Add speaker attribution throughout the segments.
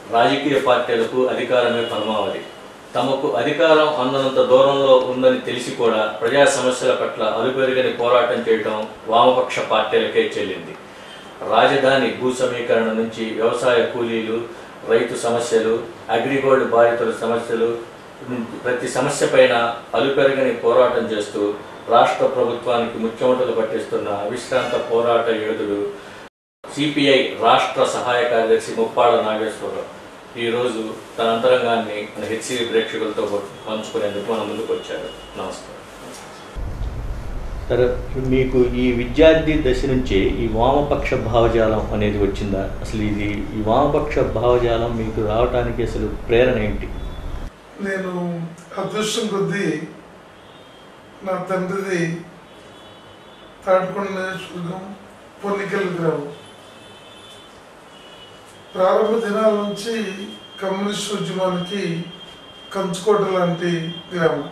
Speaker 1: రాజకీయ పార్టీలకు అధికారమే పరమావధి తమకు అధికారం అందనంత దూరంలో ఉందని తెలిసి కూడా ప్రజా సమస్యల పట్ల అలుపెరుగని పోరాటం చేయడం వామపక్ష పార్టీలకే చెల్లింది రాజధాని భూ సమీకరణ నుంచి వ్యవసాయ కూలీలు రైతు సమస్యలు అగ్రిగోల్డ్ బాధితుల సమస్యలు ప్రతి సమస్య పైన అలుపెరగని పోరాటం చేస్తూ రాష్ట్ర ప్రభుత్వానికి ముఖ్యమంత్రులు పట్టిస్తున్న అవిశ్రాంత పోరాట యోధుడు సిపిఐ రాష్ట్ర సహాయ కార్యదర్శి ముప్పాళ్ళ నాగేశ్వరరావు ఈరోజు తన అంతరంగాన్ని మన హెచ్సివి ప్రేక్షకులతో పంచుకునేందుకు మన ముందుకు వచ్చారు నమస్కారం సరే మీకు ఈ విద్యార్థి దశ నుంచే ఈ వామపక్ష భావజాలం అనేది వచ్చిందా అసలు ఇది ఈ వామపక్ష భావజాలం మీకు రావడానికి అసలు ప్రేరణ ఏంటి
Speaker 2: నేను అదృష్టం కొద్దీ నా తండ్రిది తాటికొండ నియోజకవర్గం పొన్నికల్ గ్రామం ప్రారంభ దినాల నుంచి కమ్యూనిస్ట్ ఉద్యమానికి కంచుకోట లాంటి గ్రామం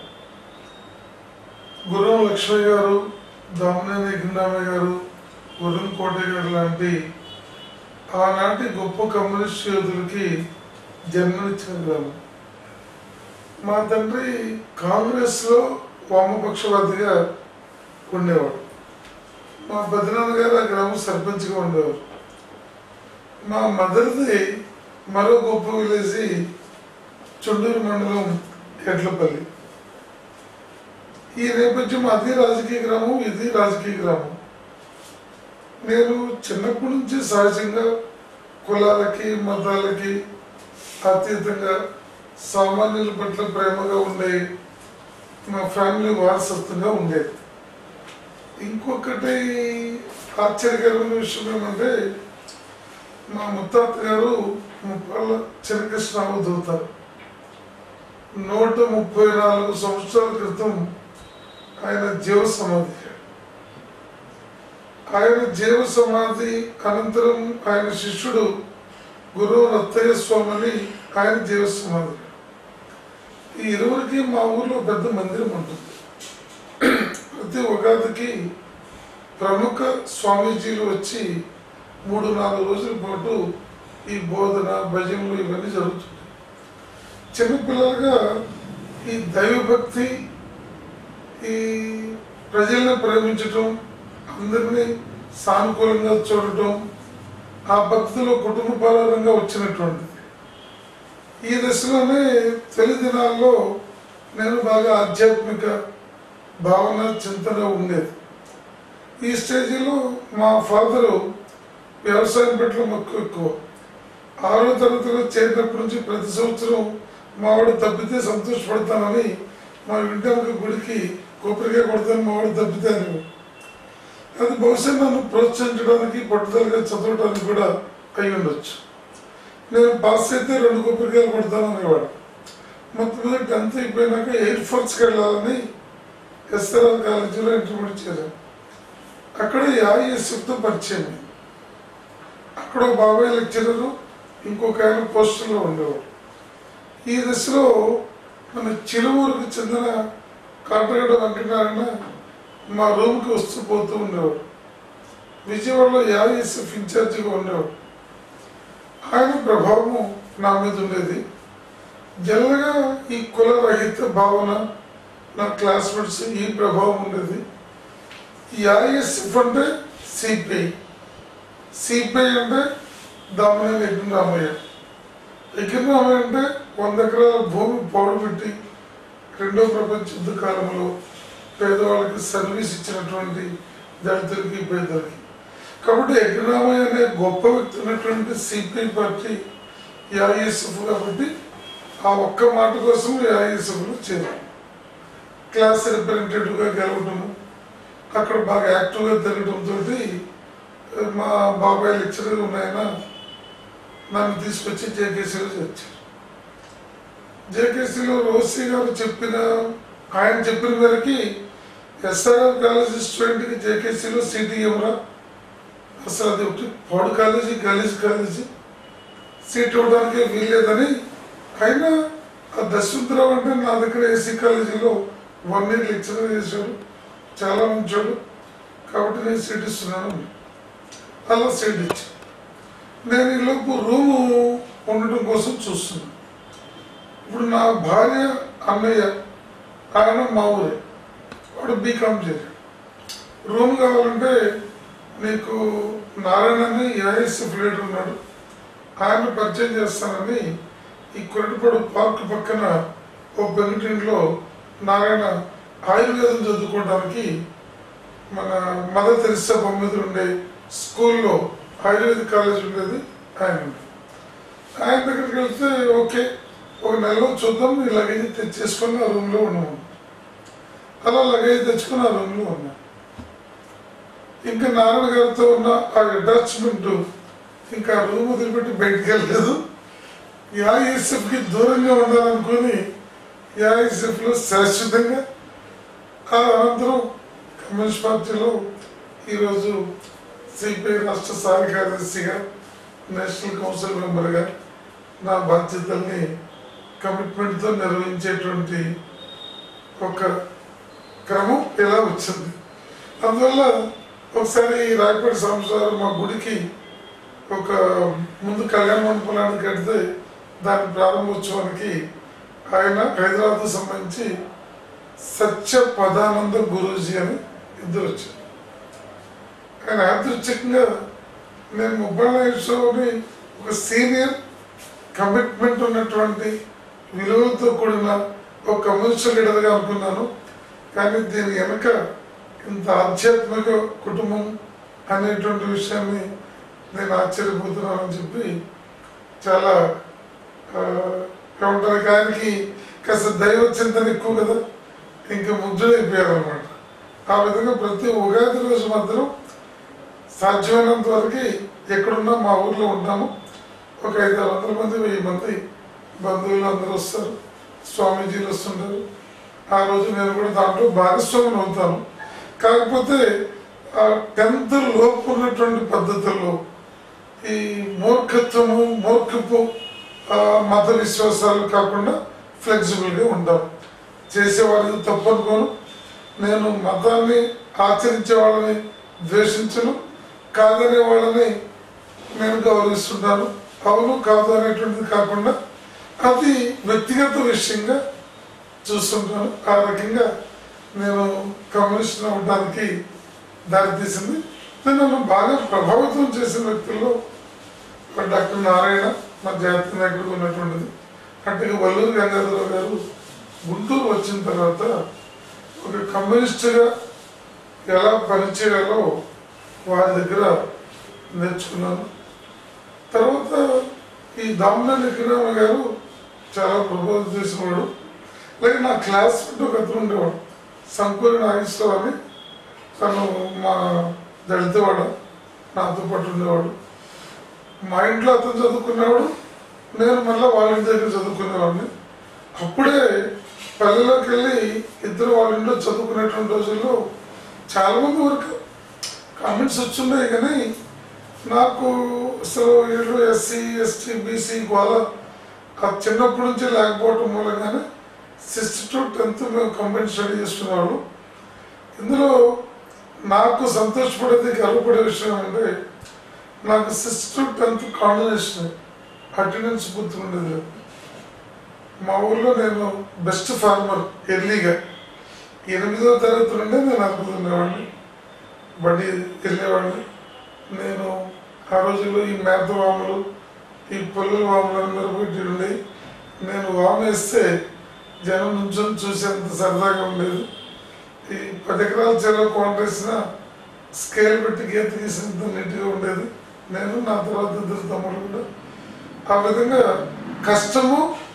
Speaker 2: గుర్రం లక్ష్మయ్య గారు దామనేని గిన్నామయ్య గారు గుర్రం కోటయ్య గారు లాంటి ఆనాటి గొప్ప కమ్యూనిస్ట్ యోధులకి జన్మనిచ్చిన గ్రామం మా తండ్రి కాంగ్రెస్లో వామపక్షవాదిగా ఉండేవాడు మా బద్రీనాథ్ గారు ఆ గ్రామం సర్పంచ్గా ఉండేవారు మా మదర్ది మరో గొప్ప విలేజ్ చుండూరు మండలం ఎడ్లపల్లి ఈ నేపథ్యం అది రాజకీయ గ్రామం ఇది రాజకీయ గ్రామం నేను చిన్నప్పటి నుంచి సహజంగా కులాలకి మతాలకి అతీతంగా సామాన్యుల పట్ల ప్రేమగా ఉండే మా ఫ్యామిలీ వారసత్వంగా ఉండేది ఇంకొకటి ఆశ్చర్యకరమైన విషయం ఏమంటే మా ముత్తాత గారు ముప్పాళ్ళ చిన్నకృష్ణ అవధూతారు నూట ముప్పై నాలుగు సంవత్సరాల క్రితం ఆయన జీవ సమాధి ఆయన జీవ సమాధి అనంతరం ఆయన శిష్యుడు గురువు రత్తయ్య స్వామిని ఆయన జీవ సమాధి ఈ ఇరువురికి మా ఊర్లో పెద్ద మందిరం ఉంటుంది ప్రతి ఉగాదికి ప్రముఖ స్వామీజీలు వచ్చి మూడు నాలుగు రోజుల పాటు ఈ బోధన భజనలు ఇవన్నీ జరుగుతుంది చిన్నపిల్లలుగా ఈ దైవభక్తి ఈ ప్రజల్ని ప్రేమించటం అందరినీ సానుకూలంగా చూడటం ఆ భక్తిలో కుటుంబపరంగా వచ్చినటువంటిది ఈ దశలోనే తొలి దినాల్లో నేను బాగా ఆధ్యాత్మిక భావన చింతన ఉండేది ఈ స్టేజీలో మా ఫాదరు వ్యవసాయం పట్ల మక్కువ ఎక్కువ ఆరో తరగతిలో చేరినప్పటి నుంచి ప్రతి సంవత్సరం మావాడు తప్పితే సంతోషపడతానని మా ఇంటి గుడికి కొబ్బరికాయ కొడతాను మావాడు తప్పితే అని అది బహుశా నన్ను ప్రోత్సహించడానికి పట్టుదలగా చదవడానికి కూడా అయి ఉండొచ్చు నేను పాస్ అయితే రెండు కొబ్బరికాయలు కొడతాను అనేవాడు మొత్తం మీద టెన్త్ అయిపోయినాక ఎయిర్ ఫోర్స్కి వెళ్ళాలని ఎస్ఆర్ఆర్ కాలేజీలో ఇంటర్మీడియట్ చేశాను అక్కడ యాఈఎస్ఎఫ్తో పరిచయం అయింది. అక్కడ ఒక బాబాయ్ లెక్చరరు ఇంకొక ఆయన పోస్టర్లో ఉండేవాడు ఈ దశలో మన చిలువూరుకు చెందిన కాటగడ వెంకటనారాయణ మా రూమ్కి వస్తూ పోతూ ఉండేవాడు విజయవాడలో యాఈఎస్ఎఫ్ ఇన్ఛార్జిగా ఉండేవాడు ఆయన ప్రభావం నా మీద ఉండేది జనరల్గా ఈ కుల రహిత భావన నా క్లాస్మేట్స్ ఈ ప్రభావం ఉండేది ఈ ఐఎస్ఎఫ్ అంటే సిపిఐ సిపిఐ అంటే దామనేని ఎగ్గిన రామయ్య ఎగ్గిన రామయ్య అంటే వంద ఎకరాల భూమి పౌడు పెట్టి రెండో ప్రపంచ యుద్ధ కాలంలో పేదవాళ్ళకి సర్వీస్ ఇచ్చినటువంటి దళితులకి పేదలకి కాబట్టి ఎగ్గిరామయ్య అనే గొప్ప వ్యక్తి ఉన్నటువంటి సిపిఐ పార్టీ ఐఎస్ఎఫ్ కాబట్టి ఆ ఒక్క మాట కోసం ఐఎస్ఎఫ్లో చేరాను క్లాస్ రిప్రజెంటేటివ్గా గెలవటము అక్కడ బాగా యాక్టివ్గా తిరగడంతో మా బాబాయ్ లెక్చరర్ ఉన్నాయన నన్ను తీసుకొచ్చి జేకేసీలో చేర్చారు జేకేసీలో రోసీ గారు చెప్పిన ఆయన చెప్పిన మేరకి ఎస్ఆర్ఆర్ కాలేజీ స్టూడెంట్కి జేకేసీలో సీటీ ఇవ్వరా అసలు అది ఒకటి పౌడు కాలేజీ గలీజ్ కాలేజీ సీట్ ఇవ్వడానికి వీల్లేదని అయినా ఆ దశవంతరావు అంటే నా దగ్గర ఏసీ కాలేజీలో వన్ ఇయర్ లెక్చరర్ చేశాడు చాలా మంచోడు కాబట్టి నేను సీట్ ఇస్తున్నాను అలా సీట్ ఇచ్చాను నేను ఈ లోపు రూము ఉండటం కోసం కోసం చూస్తున్నాను ఇప్పుడు నా భార్య అన్నయ్య ఆయన మా ఊరే వాడు బీకామ్ చేశాడు రూమ్ కావాలంటే నీకు నారాయణ అని ఏఐఎస్ఎఫ్ లీడర్ ఉన్నాడు ఆయన పరిచయం చేస్తానని ఈ కొరటిపాడు పార్క్ పక్కన ఓ బెంగటింట్లో నారాయణ ఆయుర్వేదం చదువుకోవడానికి మన మదర్ తెరిసా బొమ్మిది ఉండే స్కూల్లో ఆయుర్వేదిక్ కాలేజ్ ఉండేది ఆయన ఉండే. ఆయన దగ్గరికి వెళ్తే ఓకే ఒక నెలలో చూద్దాం నీ లగేజ్ తెచ్చేసుకొని ఆ రూమ్లో ఉన్నాము అలా లగేజ్ తెచ్చుకొని ఆ రూమ్లో ఉన్నా ఇంకా నారాయణ గారితో ఉన్న ఆ అటాచ్మెంట్ ఇంకా ఆ రూమ్ వదిలిపెట్టి బయటికి వెళ్ళలేదు కి దూరంగా ఉండాలనుకుని లో శాశ్వతంగా ఆ అనంతరం కమ్యూనిస్ట్ పార్టీలో ఈరోజు సిపిఐ రాష్ట్ర సహాయ కార్యదర్శిగా నేషనల్ కౌన్సిల్ మెంబర్గా నా బాధ్యతల్ని కమిట్మెంట్తో నిర్వహించేటువంటి ఒక క్రమం ఇలా వచ్చింది అందువల్ల ఒకసారి రాయపేట సంవత్సరాలు మా గుడికి ఒక ముందు కళ్యాణ మండపానికి కడితే దాని ప్రారంభోత్సవానికి ఆయన హైదరాబాద్ సంబంధించి సత్య పదానంద గురూజీ అని ఇద్దరు వచ్చారు ఆయన యాదృచ్ఛికంగా నేను మొబైల్ షోని ఒక సీనియర్ కమిట్మెంట్ ఉన్నటువంటి విలువలతో కూడిన ఒక కమ్యూనిస్ట్ లీడర్గా అనుకున్నాను కానీ దీని వెనుక ఇంత ఆధ్యాత్మిక కుటుంబం అనేటువంటి విషయాన్ని నేను ఆశ్చర్యపోతున్నానని చెప్పి చాలా ఆ, ఏమంటారు ఆయనకి కాస్త దైవ చింతన ఎక్కువ కదా ఇంకా ముగ్ధుడైపోయారు అనమాట ఆ విధంగా ప్రతి ఉగాది రోజు మాత్రం సాధ్యమైనంత వరకు ఎక్కడున్నా మా ఊర్లో ఉంటాము ఒక ఐదు ఆరు వందల మంది వెయ్యి మంది బంధువులు అందరూ వస్తారు స్వామీజీలు వస్తుంటారు ఆ రోజు నేను కూడా దాంట్లో భాగస్వామిని అవుతాను కాకపోతే ఆ టెన్త్ లోపు ఉన్నటువంటి పద్ధతుల్లో ఈ మూర్ఖత్వము మూర్ఖపు ఆ, మత విశ్వాసాలు కాకుండా ఫ్లెక్సిబుల్గా ఉంటాను చేసేవాళ్ళది తప్పు అనుకోను నేను మతాన్ని ఆచరించే వాళ్ళని ద్వేషించను కాదనే వాళ్ళని నేను గౌరవిస్తుంటాను అవును కాదు అనేటువంటిది కాకుండా అది వ్యక్తిగత విషయంగా చూస్తుంటాను ఆ రకంగా నేను కమ్యూనిస్ట్ అవ్వడానికి దారితీసింది ఇది నన్ను బాగా ప్రభావితం చేసిన వ్యక్తుల్లో డాక్టర్ నారాయణ మా జాతీయ నాయకుడు ఉన్నటువంటిది అంటే ఇక వల్లూరు గంగాధరరావు గారు గుంటూరు వచ్చిన తర్వాత ఒక కమ్యూనిస్టుగా ఎలా పనిచేయాలో వారి దగ్గర నేర్చుకున్నాను తర్వాత ఈ దామనేని విక్రమ గారు చాలా ప్రభావితం చేసినవాడు అలాగే నా క్లాస్మేట్ ఒక అతను ఉండేవాడు సంకూరి నాగేశ్వరరావు అని తను మా దళితవాడు నాతో పాటు ఉండేవాడు మా ఇంట్లో అతను చదువుకునేవాడు నేను మళ్ళీ వాళ్ళ ఇంటి దగ్గర చదువుకునేవాడిని అప్పుడే పల్లెలోకి వెళ్ళి ఇద్దరు వాళ్ళ ఇంట్లో చదువుకునేటువంటి రోజుల్లో చాలామంది వరకు కామెంట్స్ వచ్చున్నాయి కానీ నాకు అసలు వీళ్ళు ఎస్సీ ఎస్టీ బీసీ గోళ ఆ చిన్నప్పటి నుంచి లేకపోవటం మూలంగానే సిక్స్త్ టు టెన్త్ మేము కంబైన్ స్టడీ చేస్తున్నవాళ్ళు ఇందులో నాకు సంతోషపడేది గర్వపడే విషయం అంటే నాకు sixth to tenth combination attendance గుర్తుండేది మా ఊళ్ళో నేను బెస్ట్ ఫార్మర్ ఎర్లీగా ఎనిమిదో తరగతి నుండే నేను అనుకునేవాడిని బడి వెళ్ళేవాడిని నేను ఆ రోజుల్లో ఈ మేత వాములు ఈ పుల్లల వాములు అందరూ పెట్టి ఉండేవి నేను వాము వేస్తే జనం నుంచొని చూసేంత సరదాగా ఉండేది ఈ పది ఎకరాల చెరువు కోంటేసిన స్కేల్ పెట్టి గీత గీసినంత నీట్గా ఉండేది నేను నా తర్వాత ఇద్దరు తమ్ముడు కూడా ఆ విధంగా కష్టము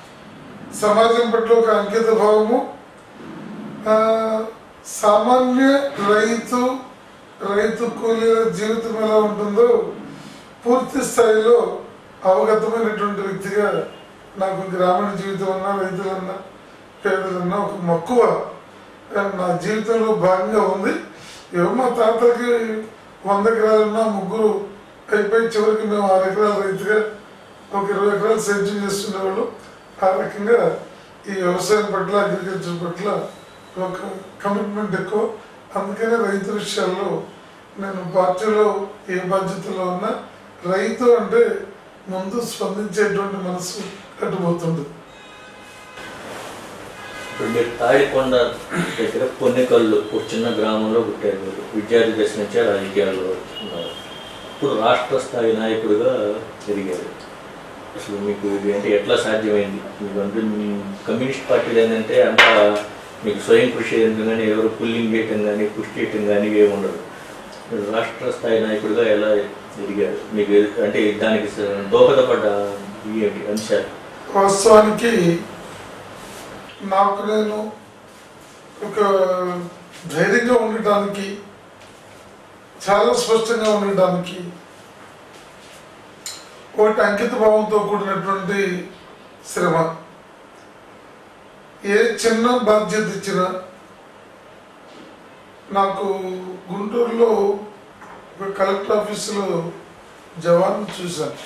Speaker 2: సమాజం పట్ల ఒక అంకిత భావము ఆ, సామాన్య రైతు రైతు కూలీల జీవితం ఎలా ఉంటుందో పూర్తి స్థాయిలో అవగతమైనటువంటి వ్యక్తిగా నాకు గ్రామీణ జీవితం అన్నా రైతులన్నా పేదలన్నా ఒక మక్కువ ఆ, నా జీవితంలో భాగంగా ఉంది ఏమో మా తాతకి వంద ఎకరాలున్నా ముగ్గురు అయిపోయి చివరికి మేము ఆరు ఎకరాల రైతుగా ఒక ఇరవై ఎకరాలు సేద్యం చేస్తుండేవాళ్ళు ఆ రకంగా ఈ వ్యవసాయం పట్ల అగ్రికల్చర్ పట్ల ఒక కమిట్మెంట్ ఎక్కువ అందుకనే రైతు విషయాల్లో నేను పార్టీలో ఏ బాధ్యతలో ఉన్నా రైతు అంటే ముందు స్పందించేటువంటి మనసు కట్టుపోతుంది
Speaker 1: ఇప్పుడు మీరు తాడికొండ దగ్గర పొన్నికల్లు ఒక చిన్న గ్రామంలో పుట్టారు మీరు విద్యార్థి దశ నుంచే రాజకీయాల్లో ఉన్నారు ఇప్పుడు రాష్ట్ర స్థాయి నాయకుడిగా ఎదిగారు అసలు మీకు ఇది అంటే ఎట్లా సాధ్యమైంది మీకు అంటే మీ కమ్యూనిస్ట్ పార్టీలు ఏంటంటే అంత మీకు స్వయం కృషి చేయడం కానీ ఎవరు పుల్లింగ్ చేయటం కానీ పుష్ చేయటం కానీ ఏమి ఉండదు మీరు రాష్ట్ర స్థాయి నాయకుడిగా ఎలా ఎదిగారు మీకు ఎ- అంటే దానికి స- దోహదపడ్డ ఏంటి అంశాలు
Speaker 2: వాస్తవానికి నాకు నేను ఒక ధైర్యంగా ఉండటానికి చాలా స్పష్టంగా ఉండటానికి ఒకటి అంకిత భావంతో కూడినటువంటి శ్రమ ఏ చిన్న బాధ్యత ఇచ్చినా నాకు గుంటూరులో ఒక కలెక్టర్ ఆఫీసులో జవాన్ చూశాను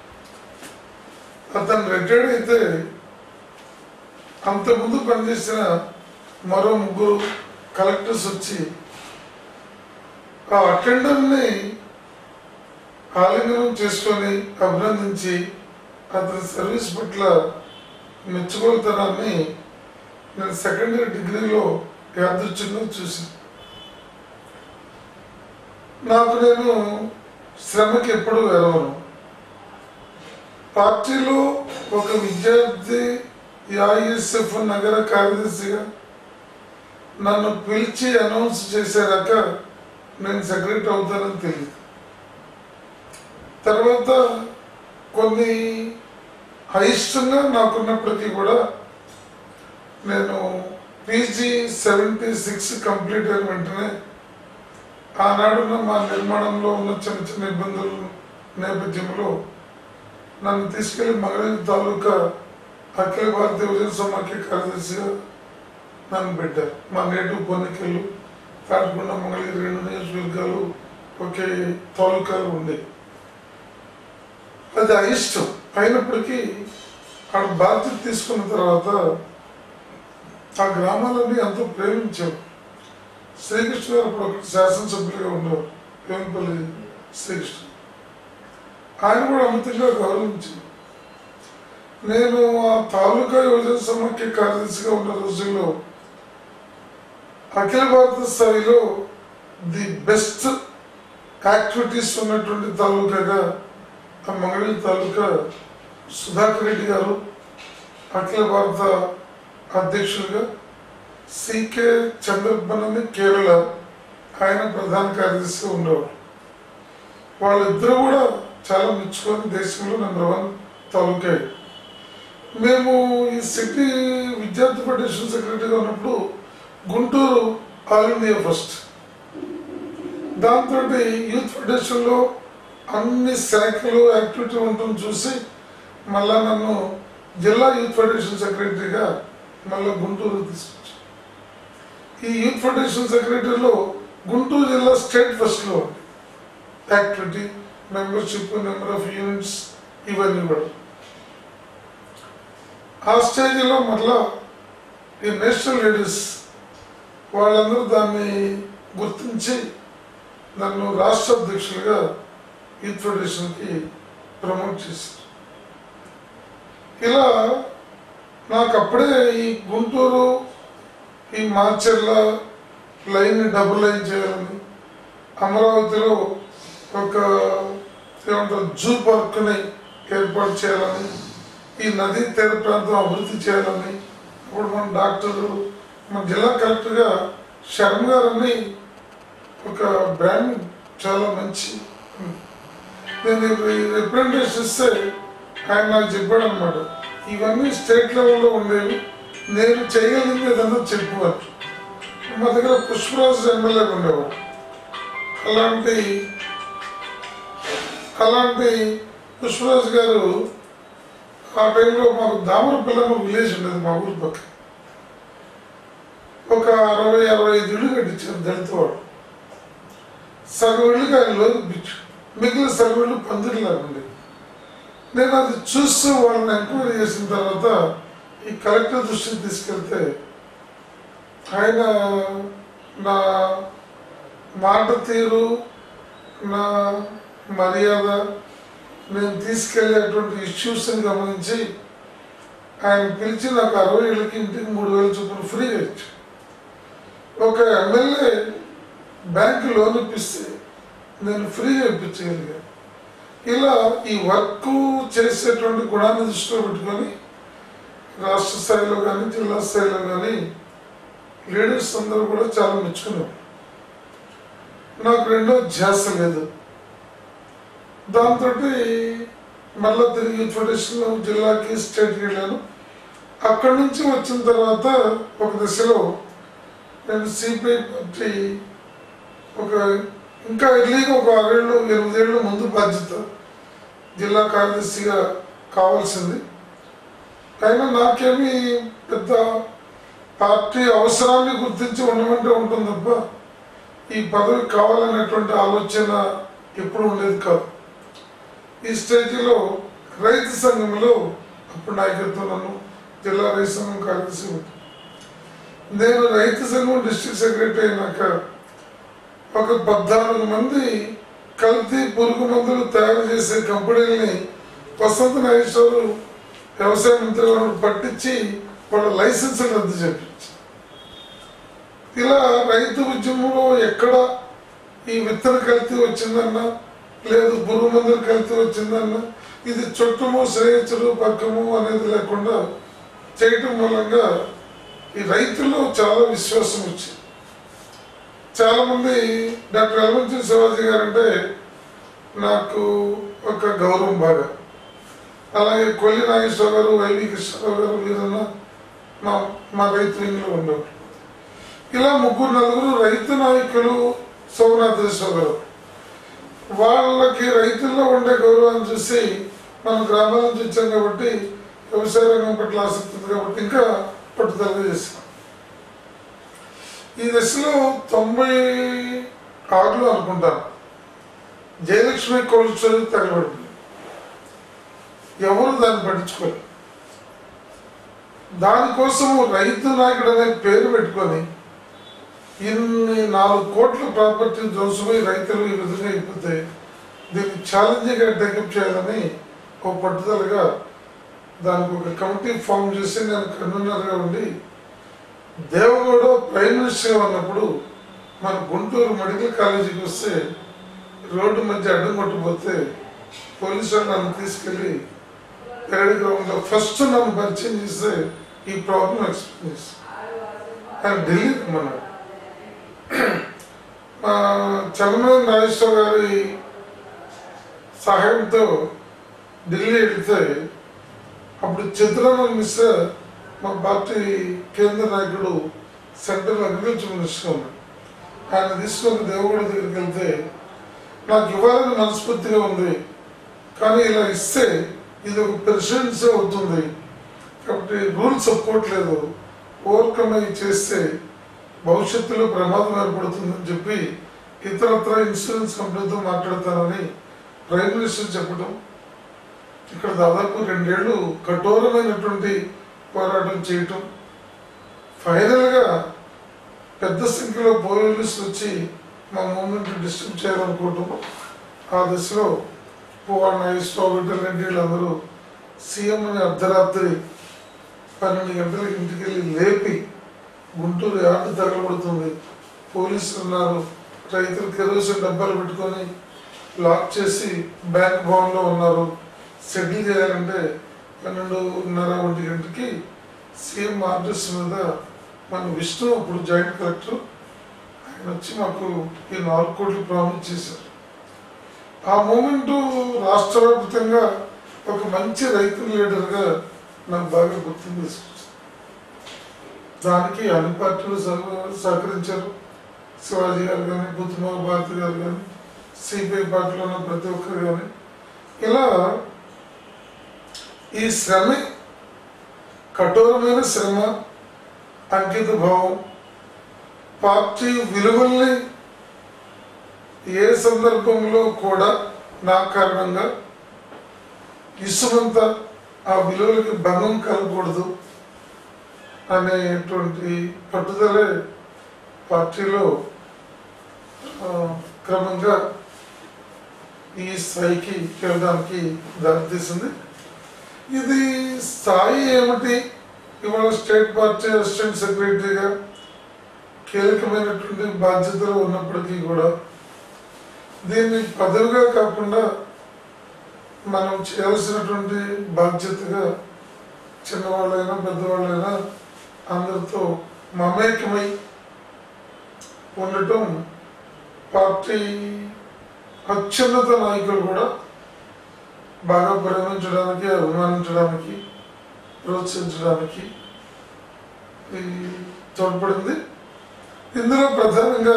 Speaker 2: అతను రిటైర్డ్ అయితే అంతకుముందు పనిచేసిన మరో ముగ్గురు కలెక్టర్స్ వచ్చి ఆ అటెండర్ని ఆలింగనం చేసుకొని అభినందించి అతని సర్వీస్ పట్ల మెచ్చుకోలుతనాన్ని నేను సెకండ్ ఇయర్ డిగ్రీలో యాదృచ్ఛంగా చూశాను నాకు నేను శ్రమకి ఎప్పుడు ఎరవను పార్టీలో ఒక విద్యార్థి ఐఎస్ఎఫ్ నగర కార్యదర్శిగా నన్ను పిలిచి అనౌన్స్ చేశారాక నేను సెక్రటరీ అవుతానని తెలియదు తర్వాత కొన్ని అయిష్టంగా నాకున్నప్పటికీ కూడా నేను పీజీ సెవెంటీ సిక్స్ కంప్లీట్ అయిన వెంటనే ఆనాడున్న మా నిర్మాణంలో ఉన్న చిన్న చిన్న ఇబ్బందుల నేపథ్యంలో నన్ను తీసుకెళ్లి మంగళగిరి తాలూకా అఖిల భారతీయ విజయ సమాఖ్య కార్యదర్శిగా నన్ను పెట్టారు మా నేటివ్ పొన్నికెళ్ళు తాటికొండ మంగళగిరి రెండు నియోజకవర్గాలు ఒకే తాలూకాలు ఉండేవి అది అయిష్టం అయినప్పటికీ ఆడ బాధ్యత తీసుకున్న తర్వాత ఆ గ్రామాలన్నీ ఎంతో ప్రేమించారు శ్రీకృష్ణ గారు అప్పుడు ఒకటి శాసనసభ్యులుగా ఉండేవారు వేమపల్లి శ్రీకృష్ణ ఆయన కూడా అమితంగా గౌరవించింది నేను ఆ తాలూకా యువజన సమాఖ్య కార్యదర్శిగా ఉన్న రోజుల్లో అఖిల భారత స్థాయిలో ది బెస్ట్ యాక్టివిటీస్ ఉన్నటువంటి తాలూకాగా ఆ మంగళగిరి తాలూకా సుధాకర్ రెడ్డి గారు అఖిల భారత అధ్యక్షులుగా సికే చంద్రబ్బన్ కేరళ ఆయన ప్రధాన కార్యదర్శిగా ఉండేవారు వాళ్ళిద్దరూ కూడా చాలా మెచ్చుకొని దేశంలో నెంబర్ వన్ తాలూకా మేము ఈ సిటీ విద్యార్థి ఫెడరేషన్ సెక్రటరీగా ఉన్నప్పుడు గుంటూరు ఆల్ ఇండియా ఫస్ట్ దాంతో యూత్ ఫెడరేషన్లో అన్ని శాఖలు యాక్టివిటీ ఉంటుంది చూసి మళ్ళా నన్ను జిల్లా యూత్ ఫెడరేషన్ సెక్రటరీగా మళ్ళీ గుంటూరు తీసుకొచ్చాను ఈ యూత్ ఫెడరేషన్ సెక్రటరీలో గుంటూరు జిల్లా స్టేట్ ఫస్ట్లో ఉంది activity membership number of units ఇవన్నీ కూడా ఆ స్టేజ్లో మరలా ఈ నేషనల్ లీడర్స్ వాళ్ళందరూ దాన్ని గుర్తించి నన్ను రాష్ట్ర అధ్యక్షులుగా యూత్ ఫెడరేషన్కి ప్రమోట్ చేశారు ఇలా నాకు అప్పుడే ఈ గుంటూరు ఈ మాచర్ల లైన్ డబుల్ లైన్ చేయాలని అమరావతిలో ఒక ఏమంటారు జూ పార్క్ని ఏర్పాటు చేయాలని ఈ నదీ తీర ప్రాంతం అభివృద్ధి చేయాలని అప్పుడు మన డాక్టరు మన జిల్లా కలెక్టర్గా శర్మ గారని ఒక బ్రాండ్ చాలా మంచి నేను రిప్రజెంటేషన్ ఇస్తే ఆయన నాకు చెప్పాడు అనమాట ఇవన్నీ స్టేట్ లెవెల్లో ఉండేవి నేను చేయగలిగింది ఏదన్నా చెప్పు అని మా దగ్గర పుష్పరాజు ఎమ్మెల్యే ఉండేవాడు అలాంటి అలాంటి పుష్పరాజు గారు ఆ టైంలో మాకు దామరపల్లెమ్మ విలేజ్ ఉండేది మా ఊరి పక్క ఒక అరవై అరవై ఐదు ఇళ్ళు కట్టించారు దళిత వాడు సగం ఇళ్ళకి ఆయన లోపించు మిగిలిన సగం ఇళ్ళు పందిరిలాగా ఉండేది నేను అది చూస్తూ వాళ్ళని ఎంక్వైరీ చేసిన తర్వాత ఈ కలెక్టర్ దృష్టికి తీసుకెళ్తే ఆయన నా మాట తీరు నా మర్యాద నేను తీసుకెళ్లేటువంటి ఇష్యూస్ని గమనించి ఆయన పిలిచి నాకు అరవై ఏళ్ళకి ఇంటికి మూడు వేల చొప్పున ఫ్రీగా ఇచ్చాడు ఒక ఎమ్మెల్యే బ్యాంకు లోన్ ఇప్పిస్తే నేను ఫ్రీగా ఇప్పించగలిగాను ఇలా ఈ వర్క్ చేసేటువంటి గుణాన్ని దృష్టిలో పెట్టుకొని రాష్ట్ర స్థాయిలో కానీ జిల్లా స్థాయిలో కానీ లీడర్స్ అందరూ కూడా చాలా మెచ్చుకున్నారు నాకు రెండో ధ్యాస లేదు దాంతో మళ్ళా తిరిగి ఫౌండేషన్ జిల్లాకి స్టేట్కి వెళ్ళాను అక్కడి నుంచి వచ్చిన తర్వాత ఒక దశలో నేను సిపిఐ పార్టీ ఒక ఇంకా ఎర్లీగా ఒక ఆరేళ్ళు ఎనిమిదేళ్ళు ముందు బాధ్యత జిల్లా కార్యదర్శిగా కావాల్సింది అయినా నాకేమీ పెద్ద పార్టీ అవసరాన్ని గుర్తించి ఉండమంటే ఉంటుంది తప్ప ఈ పదవి కావాలనేటువంటి ఆలోచన ఎప్పుడు ఉండేది కాదు ఈ స్టేజ్లో రైతు సంఘంలో అప్పుడు నాయకత్వం నన్ను జిల్లా రైతు సంఘం కార్యదర్శి ఉంది. నేను రైతు సంఘం డిస్ట్రిక్ట్ సెక్రటరీ అయినాక ఒక పద్నాలుగు మంది కల్తీ పురుగు మందులు తయారు చేసే కంపెనీలని వసంత నాగేశ్వరు వ్యవసాయ మంత్రి గారు పట్టించి వాళ్ళ లైసెన్స్ రద్దు చేపించి ఇలా రైతు ఉద్యమంలో ఎక్కడ ఈ విత్తన కల్తీ వచ్చిందన్నా లేదు పురుగు మందులు కల్తీ వచ్చిందన్నా ఇది చుట్టము శ్రేయచుడు పక్కము అనేది లేకుండా చేయటం మూలంగా ఈ రైతుల్లో చాలా విశ్వాసం వచ్చింది చాలా మంది డాక్టర్ ఎలమంచి శివాజీ గారు అంటే నాకు ఒక గౌరవం బాగా అలాగే కొల్లి నాగేశ్వర గారు వైవి కృష్ణరావు గారు వీరన్న మా మా రైతు వింగ్లో ఉండేవారు ఇలా ముగ్గురు నలుగురు రైతు నాయకులు సోమనాథేశ్వర గారు వాళ్ళకి రైతుల్లో ఉండే గౌరవాన్ని చూసి మనం గ్రామాల నుంచి వచ్చాం కాబట్టి వ్యవసాయ రంగం పట్ల ఆసక్తి ఉంది కాబట్టి ఇంకా పట్టుదలగా చేసాం ఈ దశలో తొంభై ఆరులో అనుకుంటాను జయలక్ష్మి కోల్డ్ స్టోరేజ్ తగలబడింది ఎవరు దాన్ని పట్టించుకోలేదు దానికోసం రైతు నాయకుడు అనే పేరు పెట్టుకొని ఇన్ని నాలుగు కోట్ల ప్రాపర్టీ దోసుపోయి రైతులు ఈ విధంగా అయిపోతే దీన్ని ఛాలెంజింగ్గా టేకప్ చేయాలని ఒక పట్టుదలగా దానికి ఒక కమిటీ ఫామ్ చేసి నేను కన్వీనర్గా ఉండి దేవగౌడ ప్రైమ్ మినిస్టర్గా ఉన్నప్పుడు మన గుంటూరు మెడికల్ కాలేజీకి వస్తే రోడ్డు మధ్య అడ్డం కొట్టిపోతే పోలీసు వాళ్ళు నన్ను తీసుకెళ్ళి పెరడి గ్రౌండ్లో ఫస్ట్ నన్ను పరిచయం చేస్తే ఈ ప్రాబ్లం ఎక్స్ప్లెయిన్ చేసి ఆయన ఢిల్లీ రమ్మన్నాడు మా చలమనేని నాగేశ్వర గారి సహాయంతో ఢిల్లీ వెళితే అప్పుడు చిత్రానంద మిశ్రా మా పార్టీ కేంద్ర నాయకుడు సెంట్రల్ అగ్రికల్చర్ మినిస్టర్ ఉన్నాడు ఆయన తీసుకొని దేవగూడ దగ్గరికి వెళ్తే నాకు ఇవ్వాలని మనస్ఫూర్తిగా ఉంది కానీ ఇలా ఇస్తే ఇది ఒక ప్రెసిడెన్సీ అవుతుంది కాబట్టి రూల్స్ ఒప్పుకోవట్లేదు ఓవర్కమ్ అయ్యి చేస్తే భవిష్యత్తులో ప్రమాదం ఏర్పడుతుందని చెప్పి ఇతరత్ర ఇన్సూరెన్స్ కంపెనీతో మాట్లాడతానని ప్రైమ్ మినిస్టర్ చెప్పడం ఇక్కడ దాదాపు రెండేళ్లు కఠోరమైనటువంటి పోరాటం చేయటం ఫైనల్గా పెద్ద సంఖ్యలో పోలీసులు వచ్చి మా మూమెంట్ డిస్టర్బ్ చేయాలనుకోవటం ఆ దశలో పువ్వాడ నాగేశ్వరరావు రెడ్డి వీళ్ళందరూ సీఎంని అర్ధరాత్రి పన్నెండు గంటలకు ఇంటికి వెళ్ళి లేపి గుంటూరు యార్డు తగలబడుతుంది పోలీసులు ఉన్నారు రైతులు కెరోసిన్ డబ్బాలు పెట్టుకొని లాక్ చేసి బ్యాంక్ భవన్లో ఉన్నారు సెటిల్ చేయాలంటే పన్నెండున్నర ఒంటి గంటకి సీఎం ఆర్డర్స్ మీద మన విష్ణు అప్పుడు జాయింట్ కలెక్టర్ ఆయన వచ్చి మాకు ఈ నాలుగు కోట్లు ప్రామిస్ చేశారు ఆ మూమెంట్ రాష్ట్ర వ్యాప్తంగా ఒక మంచి రైతు లీడర్గా నాకు బాగా గుర్తింపు తీసుకొచ్చింది దానికి అన్ని పార్టీలు సహ- సహకరించారు శివాజీ గారు కానీ బుద్ధుమ భారతి గారు కానీ సిపిఐ పార్టీలో ఉన్న ప్రతి ఒక్కరు కానీ ఇలా ఈ శ్రమ కఠోరమైన శ్రమ అంకిత భావం పార్టీ విలువల్ని ఏ సందర్భంలో కూడా నా కారణంగా ఇసుమంత ఆ విలువలకి భంగం కలగకూడదు అనేటువంటి పట్టుదలే పార్టీలో ఆ, క్రమంగా ఈ స్థాయికి వెళ్ళడానికి దారితీసింది ఇది స్థాయి ఏమిటి ఇవాళ స్టేట్ పార్టీ అసిస్టెంట్ సెక్రటరీగా కీలకమైనటువంటి బాధ్యతలు ఉన్నప్పటికీ కూడా దీన్ని పదవిగా కాకుండా మనం చేయాల్సినటువంటి బాధ్యతగా చిన్నవాళ్ళైనా పెద్దవాళ్ళైనా అందరితో మమేకమై ఉండటం పార్టీ అత్యున్నత నాయకులు కూడా బాగా ప్రేమించడానికి అభిమానించడానికి ప్రోత్సహించడానికి ఈ తోడ్పడింది ఇందులో ప్రధానంగా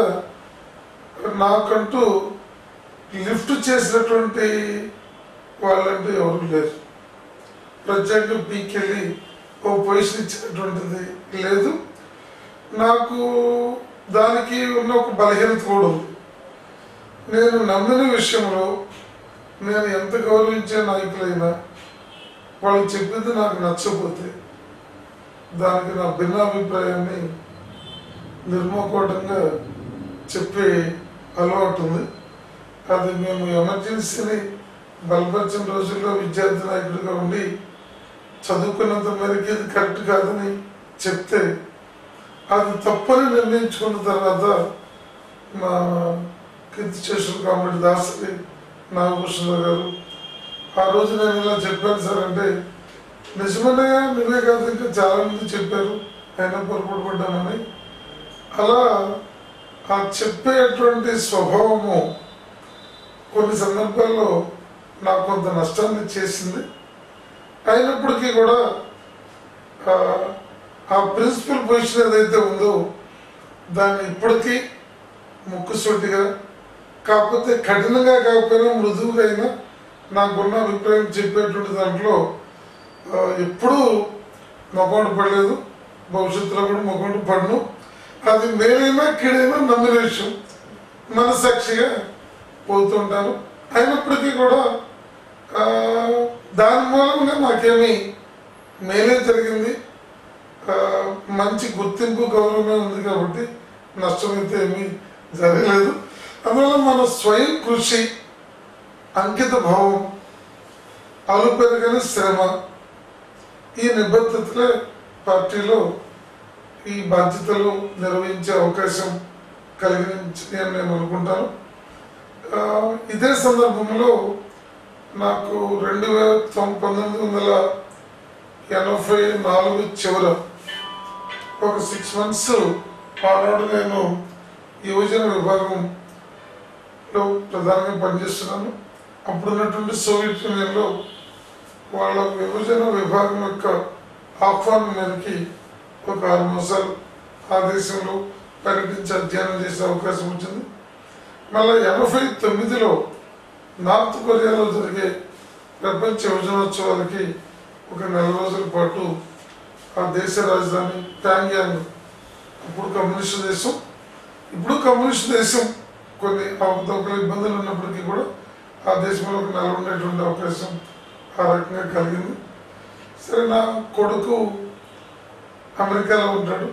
Speaker 2: నాకంటూ లిఫ్ట్ చేసినటువంటి వాళ్ళంటూ ఎవరు లేరు ప్రత్యేకంగా పీకెళ్ళి ఓ పొజిషన్ ఇచ్చినటువంటిది లేదు నాకు దానికి ఉన్న ఒక బలహీనత కూడా ఉంది నేను నమ్మిన విషయంలో నేను ఎంత గౌరవించే నాయకులైనా వాళ్ళు చెప్పింది నాకు నచ్చకపోతే దానికి నా భిన్నాభిప్రాయాన్ని నిర్మోకోటంగా చెప్పే అలవాటు ఉంది అది మేము ఎమర్జెన్సీని బలపరిచిన రోజుల్లో విద్యార్థి నాయకుడిగా ఉండి చదువుకున్నంత మేరకు ఇది కరెక్ట్ కాదని చెప్తే అది తప్పని నిర్ణయించుకున్న తర్వాత మా కీర్తి చేసిన కామెడీ దాసరి నాగభూషణరావు గారు ఆ రోజు నేను ఇలా చెప్పాను సార్ అంటే నిజమన్నయ్య నువ్వే కాదు ఇంకా చాలా మంది చెప్పారు అయినా పొరపాటు పడ్డామని అలా ఆ చెప్పేటువంటి స్వభావము కొన్ని సందర్భాల్లో నాకు కొంత నష్టాన్ని చేసింది అయినప్పటికీ కూడా ఆ- ఆ ప్రిన్సిపల్ పొజిషన్ ఏదైతే ఉందో దాన్ని ఇప్పటికీ ముక్కుసూటిగా కాకపోతే కఠినంగా కాకపోయినా మృదువుగా అయినా నాకున్న అభిప్రాయం చెప్పేటువంటి దాంట్లో ఆ, ఎప్పుడూ మొగోడు పడలేదు భవిష్యత్తులో కూడా మొగోడు పడను అది మేలైనా కీడైనా నమ్మిన విషయం మనసాక్షిగా పోతుంటాను అయినప్పటికీ కూడా ఆ, దాని మూలంగా నాకేమీ మేలే జరిగింది ఆ, మంచి గుర్తింపు గౌరవమే ఉంది కాబట్టి నష్టమైతే ఏమీ జరగలేదు అందువల్ల మన స్వయం కృషి అంకిత భావం అలుపెరగని శ్రమ ఈ నిబద్ధతలే పార్టీలో ఈ బాధ్యతలు నిర్వహించే అవకాశం కలిగించి అని నేను అనుకుంటాను ఆ, ఇదే సందర్భంలో నాకు రెండు వేల తొమ్- పంతొమ్మిది వందల ఎనభై నాలుగు చివర ఒక సిక్స్ మంత్స్ ఆనాడు నేను యువజన విభాగంలో ప్రధానంగా పనిచేస్తున్నాను అప్పుడున్నటువంటి సోవియట్ యూనియన్లో వాళ్ళ విభజన విభాగం యొక్క ఆహ్వానం మేరకి ఒక ఆరు మాసాలు ఆ దేశంలో పర్యటించి అధ్యయనం చేసే అవకాశం వచ్చింది మళ్ళీ ఎనభై తొమ్మిదిలో నార్త్ కొరియాలో జరిగే ప్రపంచ యువజనోత్సవాలకి ఒక నెల రోజుల పాటు ఆ దేశ రాజధాని ప్యాంగ్యాంగ్ అప్పుడు కమ్యూనిస్ట్ దేశం ఇప్పుడు కమ్యూనిస్ట్ దేశం కొన్ని అవకతవకల ఇబ్బందులు ఉన్నప్పటికీ కూడా ఆ దేశంలో ఒక నెల ఉండేటువంటి అవకాశం ఆ రకంగా కలిగింది సరే నా కొడుకు అమెరికాలో ఉంటాడు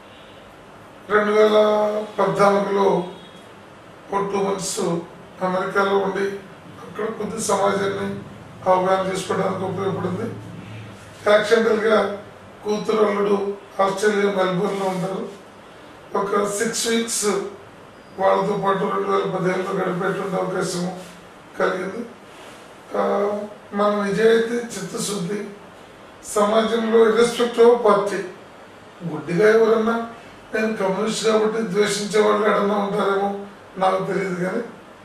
Speaker 2: రెండు వేల పద్నాలుగులో ఒక టూ మంత్స్ అమెరికాలో ఉండి అక్కడ కొద్ది సమాజాన్ని అవగాహన చేసుకోవడానికి ఉపయోగపడింది యాక్సిడెంటల్గా కూతురు అల్లుడు ఆస్ట్రేలియా మెల్బోర్న్లో ఉంటారు ఒక సిక్స్ వీక్స్ వాళ్ళతో పాటు రెండు వేల పదిహేనులో గడిపేటువంటి అవకాశం కలిగింది ఆ, మన నిజాయితీ చిత్తశుద్ధి సమాజంలో ఇర్రెస్పెక్ట్ ఆఫ్ పార్టీ గుడ్డిగా ఎవరన్నా నేను కమ్యూనిస్ట్ కాబట్టి ద్వేషించే వాళ్ళు ఎడన్నా ఉంటారేమో నాకు తెలియదు కానీ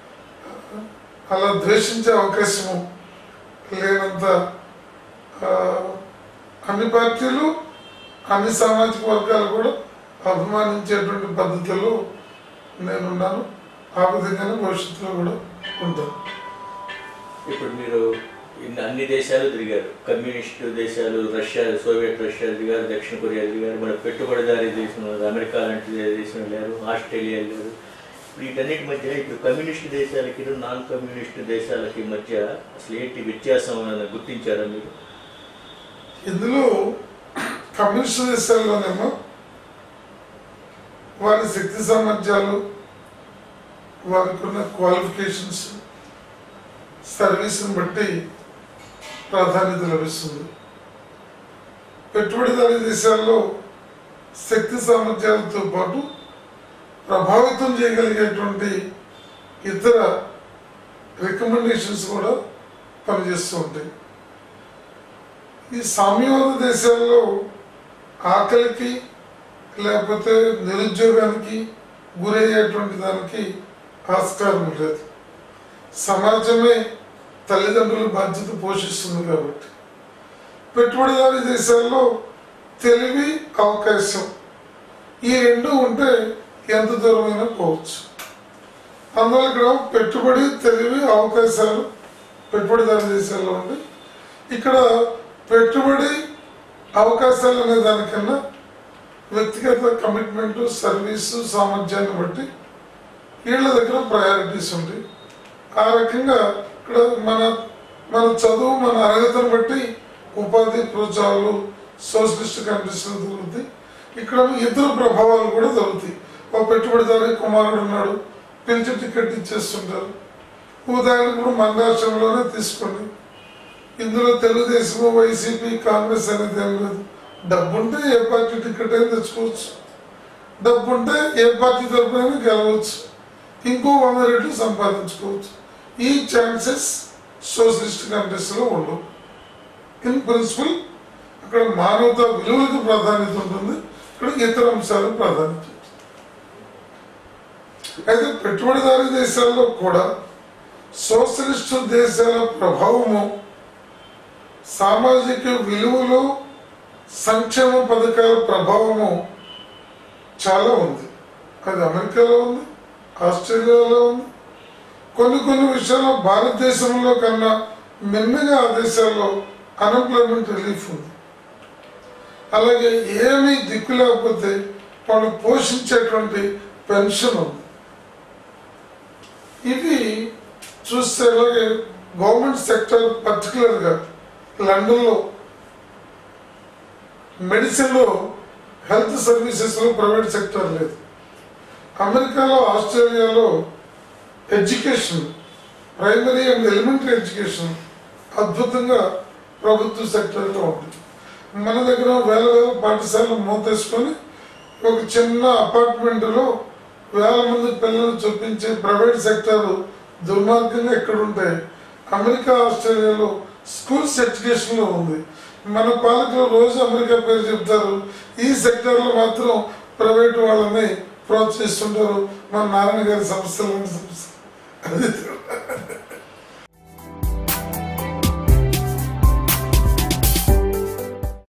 Speaker 2: అలా ద్వేషించే అవకాశము లేనంత ఆ, అన్ని పార్టీలు అన్ని సామాజిక వర్గాలు కూడా అభిమానించేటువంటి పద్ధతిలో నేనున్నాను ఆ విధంగానే భవిష్యత్తులో కూడా ఉంటాను
Speaker 1: ఇప్పుడు మీరు ఇన్ని అన్ని దేశాలు తిరిగారు కమ్యూనిస్టు దేశాలు రష్యా సోవియట్ రష్యా తిరిగారు దక్షిణ కొరియా తిరిగారు మన పెట్టుబడిదారీ దేశం అమెరికా లాంటి దేశం వెళ్ళారు ఆస్ట్రేలియా వెళ్ళారు ఇప్పుడు వీటన్నిటి మధ్య ఇప్పుడు కమ్యూనిస్ట్ దేశాలకి నాన్ కమ్యూనిస్ట్ దేశాలకి మధ్య అసలు ఏంటి వ్యత్యాసం అని గుర్తించారా మీరు
Speaker 2: ఇందులో కమ్యూనిస్ట్ దేశాల్లోనేమో వారి శక్తి సామర్థ్యాలు వారికి ఉన్న క్వాలిఫికేషన్స్ సర్వీస్ని బట్టి ప్రాధాన్యత లభిస్తుంది పెట్టుబడిదారీ దేశాల్లో శక్తి సామర్థ్యాలతో పాటు ప్రభావితం చేయగలిగేటువంటి ఇతర రికమెండేషన్స్ కూడా పనిచేస్తూ ఉంటాయి ఈ సామ్యవాద దేశాల్లో ఆకలికి లేకపోతే నిరుద్యోగానికి గురయ్యేటువంటి దానికి ఆస్కారం లేదు సమాజమే తల్లిదండ్రుల బాధ్యత పోషిస్తుంది కాబట్టి పెట్టుబడిదారీ దేశాల్లో తెలివి అవకాశం ఈ రెండు ఉంటే ఎంత దూరమైనా పోవచ్చు అందువల్ల ఇక్కడ పెట్టుబడి తెలివి అవకాశాలు పెట్టుబడిదారు దేశాల్లో ఉంది ఇక్కడ పెట్టుబడి అవకాశాలు అనే దానికన్నా వ్యక్తిగత కమిట్మెంట్ సర్వీసు సామర్థ్యాన్ని బట్టి వీళ్ళ దగ్గర ప్రయారిటీస్ ఉంటాయి ఆ రకంగా ఇక్కడ మన మన చదువు మన అర్హతను బట్టి ఉపాధి ప్రోత్సాహాలు సోషలిస్ట్ కంట్రీస్లో దొరుకుతాయి ఇక్కడ ఇతర ప్రభావాలు కూడా దొరుకుతాయి ఒక పెట్టుబడిదారి కుమారుడు ఉన్నాడు పిలిచి టికెట్ ఇచ్చేస్తుంటారు ఉదాహరణకు ఇప్పుడు మన రాష్ట్రంలోనే తీసుకోండి ఇందులో తెలుగుదేశం వైసీపీ కాంగ్రెస్ అనేది ఏం లేదు డబ్బుంటే ఏ పార్టీ టికెట్ అయినా తెచ్చుకోవచ్చు డబ్బుంటే ఏ పార్టీ తరపునైనా గెలవచ్చు ఇంకో వంద రెట్లు సంపాదించుకోవచ్చు ఈ ఛాన్సెస్ సోషలిస్ట్ కంట్రీస్లో ఉండవు ఇన్ ప్రిన్సిపల్ అక్కడ మానవతా విలువలకు ప్రాధాన్యత ఉంటుంది ఇక్కడ ఇతర అంశాలకు ప్రాధాన్యత ఉంటుంది అయితే పెట్టుబడిదారీ దేశాల్లో కూడా సోషలిస్ట్ దేశాల ప్రభావము సామాజిక విలువలు సంక్షేమ పథకాల ప్రభావము చాలా ఉంది అది అమెరికాలో ఉంది ఆస్ట్రేలియాలో ఉంది కొన్ని కొన్ని విషయాల్లో భారతదేశంలో కన్నా మిన్నగా ఆ దేశాల్లో అన్ఎంప్లాయ్మెంట్ రిలీఫ్ ఉంది అలాగే ఏమీ దిక్కు లేకపోతే వాళ్ళు పోషించేటువంటి పెన్షన్ ఉంది ఇవి చూస్తే అలాగే గవర్నమెంట్ సెక్టర్ పర్టికులర్గా లండన్లో మెడిసిన్లో హెల్త్ సర్వీసెస్లో ప్రైవేట్ సెక్టర్ లేదు అమెరికాలో ఆస్ట్రేలియాలో education primary and elementary education అద్భుతంగా ప్రభుత్వ సెక్టర్లో ఉంటుంది మన దగ్గర వేల వేల పాఠశాలలు మూతేసుకొని ఒక చిన్న అపార్ట్మెంట్లో వేల మంది పిల్లలు చూపించే ప్రైవేట్ సెక్టర్ దుర్మార్గంగా ఎక్కడ ఉంటాయి అమెరికా ఆస్ట్రేలియాలో స్కూల్స్ ఎడ్యుకేషన్లో ఉంది మన పాలకులు రోజు అమెరికా పేరు చెప్తారు ఈ సెక్టర్లో మాత్రం ప్రైవేట్ వాళ్ళని ప్రోత్సహిస్తుంటారు మన నారాయణ గారి సంస్థలు సంస్థ అది